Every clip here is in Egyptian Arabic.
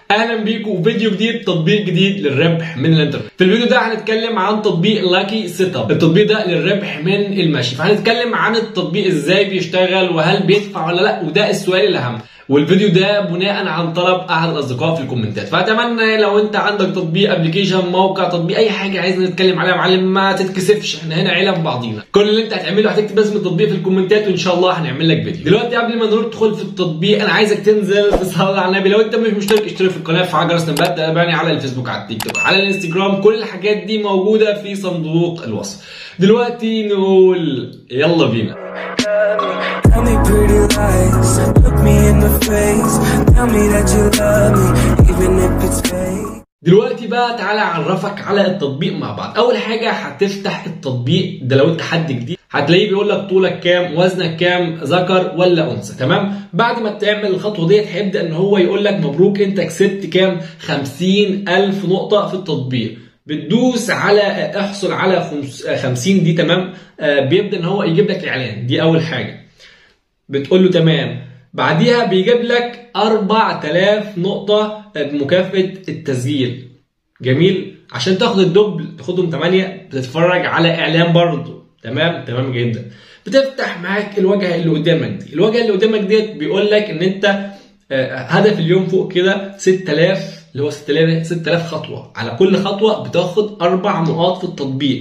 اهلا بيكم وفيديو جديد تطبيق جديد للربح من الانترنت في الفيديو ده هنتكلم عن تطبيق لاكي سيت اب التطبيق ده للربح من المشي فهنتكلم عن التطبيق ازاي بيشتغل وهل بيدفع ولا لا وده السؤال الاهم والفيديو ده بناء عن طلب احد الاصدقاء في الكومنتات فاتمنى لو انت عندك تطبيق ابلكيشن موقع تطبيق اي حاجه عايز نتكلم عليها يا معلم ما تتكسفش احنا هنا عيله في بعضينا كل اللي انت هتعمله هتكتب اسم التطبيق في الكومنتات وان شاء الله هنعمل لك فيديو دلوقتي قبل ما ندخل في التطبيق انا عايزك تنزل تصلي على النبي لو انت مش مشترك اشترك في القناه فعل جرس التنبيهات تابعني على الفيسبوك على التيك توك على الانستجرام كل الحاجات دي موجوده في صندوق الوصف دلوقتي نقول يلا بينا Tell me pretty lies, look me in the face. Tell me that you love me, even if it's fake. دلوقتي بقى تعالى اعرفك على التطبيق مع بعض اول حاجه هتفتح التطبيق ده لو انت حد جديد هتلاقيه بيقول لك طولك كام وزنك كام ذكر ولا انثى تمام بعد ما تعمل الخطوه ديت هيبدا ان هو يقول لك مبروك انت كسبت كام 50000 نقطه في التطبيق بتدوس على احصل على خمس- 50 دي تمام آه، بيبدا ان هو يجيب لك اعلان دي اول حاجه بتقول له تمام بعديها بيجيب لك 4000 نقطة بمكافأة التسجيل جميل عشان تاخد الدبل تاخدهم 8 بتتفرج على اعلان برضه تمام تمام جدا بتفتح معاك الواجهة اللي قدامك دي الواجهة اللي قدامك ديت بيقول لك ان انت آه، هدف اليوم فوق كده 6000 اللي هو 6000 6000 خطوة على كل خطوة بتاخد اربع نقاط في التطبيق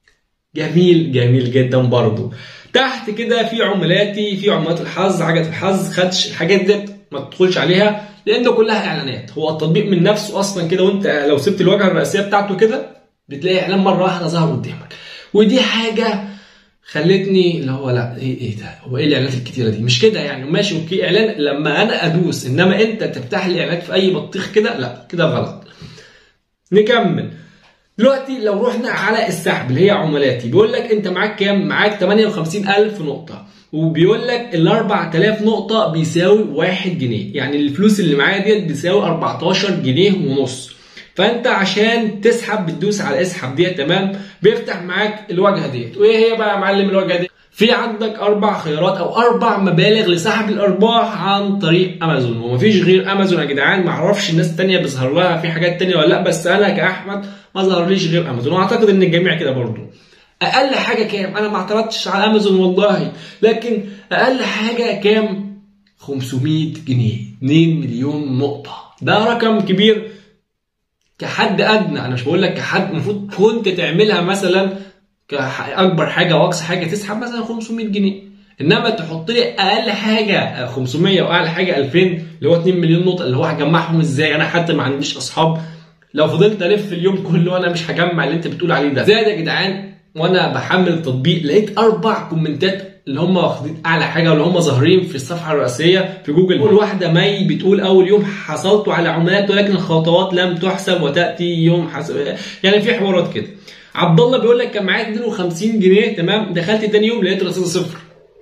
جميل جميل جدا برضو تحت كده في عملاتي في عملات الحظ عجله الحظ خدش الحاجات دي ما تدخلش عليها لان كلها اعلانات هو التطبيق من نفسه اصلا كده وانت لو سبت الواجهه الرئيسيه بتاعته كده بتلاقي اعلان مره واحده ظهر قدامك ودي حاجه خلتني اللي هو لا ايه ايه ده هو ايه الاعلانات الكتيره دي مش كده يعني ماشي اوكي اعلان لما انا ادوس انما انت تفتح لي اعلانات في اي بطيخ كده لا كده غلط نكمل دلوقتي لو رحنا على السحب اللي هي عملاتي بيقول لك انت معاك كام؟ معاك 58000 نقطة وبيقول لك ال 4000 نقطة بيساوي 1 جنيه يعني الفلوس اللي معايا ديت بيساوي 14 جنيه ونص فانت عشان تسحب بتدوس على اسحب ديت تمام بيفتح معاك الواجهة ديت وايه هي بقى يا معلم الواجهة دي؟ في عندك اربع خيارات او اربع مبالغ لسحب الارباح عن طريق امازون ومفيش غير امازون يا جدعان معرفش الناس التانية بيظهر لها في حاجات تانية ولا لا بس انا كاحمد ما ظهرليش غير امازون واعتقد ان الجميع كده برضو اقل حاجه كام انا ما اعترضتش على امازون والله لكن اقل حاجه كام 500 جنيه 2 مليون نقطه ده رقم كبير كحد ادنى انا مش بقول لك كحد المفروض كنت تعملها مثلا كاكبر حاجه واقصى حاجه تسحب مثلا 500 جنيه انما تحط لي اقل حاجه 500 واعلى حاجه 2000 اللي هو 2 مليون نقطه اللي هو هجمعهم ازاي انا حتى ما عنديش اصحاب لو فضلت الف اليوم كله وانا مش هجمع اللي انت بتقول عليه ده زائد يا جدعان وانا بحمل التطبيق لقيت اربع كومنتات اللي هم واخدين اعلى حاجه واللي هم ظاهرين في الصفحه الرئيسيه في جوجل كل واحده مي بتقول اول يوم حصلت على عملات ولكن الخطوات لم تحسب وتاتي يوم حسب يعني في حوارات كده عبد الله بيقول لك كان معايا 52 جنيه تمام دخلت تاني يوم لقيت الرصيد صفر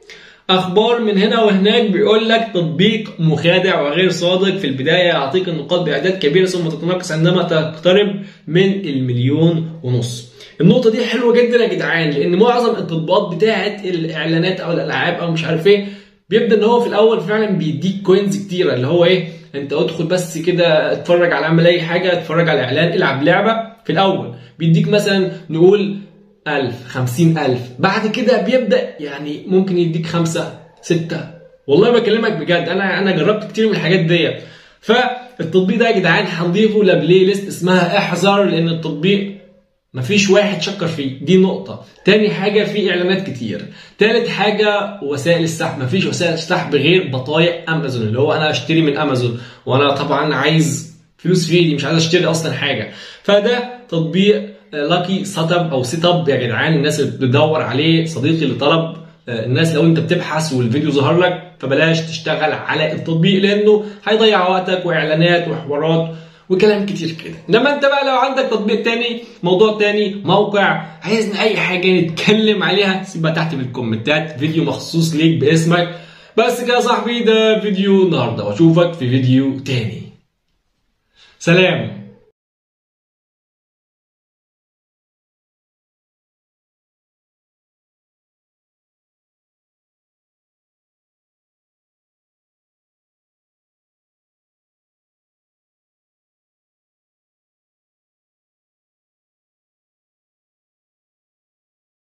اخبار من هنا وهناك بيقول لك تطبيق مخادع وغير صادق في البدايه يعطيك النقاط باعداد كبيره ثم تتناقص عندما تقترب من المليون ونص النقطة دي حلوة جدا يا جدعان لأن معظم التطبيقات بتاعة الإعلانات أو الألعاب أو مش عارف إيه بيبدأ إن هو في الأول فعلا بيديك كوينز كتيرة اللي هو إيه أنت ادخل بس كده اتفرج على اعمل أي حاجة اتفرج على إعلان العب لعبة في الأول بيديك مثلا نقول ألف خمسين ألف بعد كده بيبدأ يعني ممكن يديك خمسة ستة والله بكلمك بجد أنا أنا جربت كتير من الحاجات ديت فالتطبيق ده يا جدعان هنضيفه لبلاي ليست اسمها احذر لأن التطبيق مفيش واحد شكر فيه دي نقطة تاني حاجة في إعلانات كتير تالت حاجة وسائل السحب مفيش وسائل سحب غير بطايق أمازون اللي هو أنا أشتري من أمازون وأنا طبعا عايز فلوس في ايدي مش عايز اشتري اصلا حاجه فده تطبيق لاكي سيت اب او سيت اب يا جدعان الناس اللي بتدور عليه صديقي اللي طلب آه، الناس لو انت بتبحث والفيديو ظهر لك فبلاش تشتغل على التطبيق لانه هيضيع وقتك واعلانات وحوارات وكلام كتير كده انما انت بقى لو عندك تطبيق تاني موضوع تاني موقع عايزني اي حاجه نتكلم عليها سيبها تحت في الكومنتات فيديو مخصوص ليك باسمك بس كده يا صاحبي ده فيديو النهارده واشوفك في فيديو تاني سلام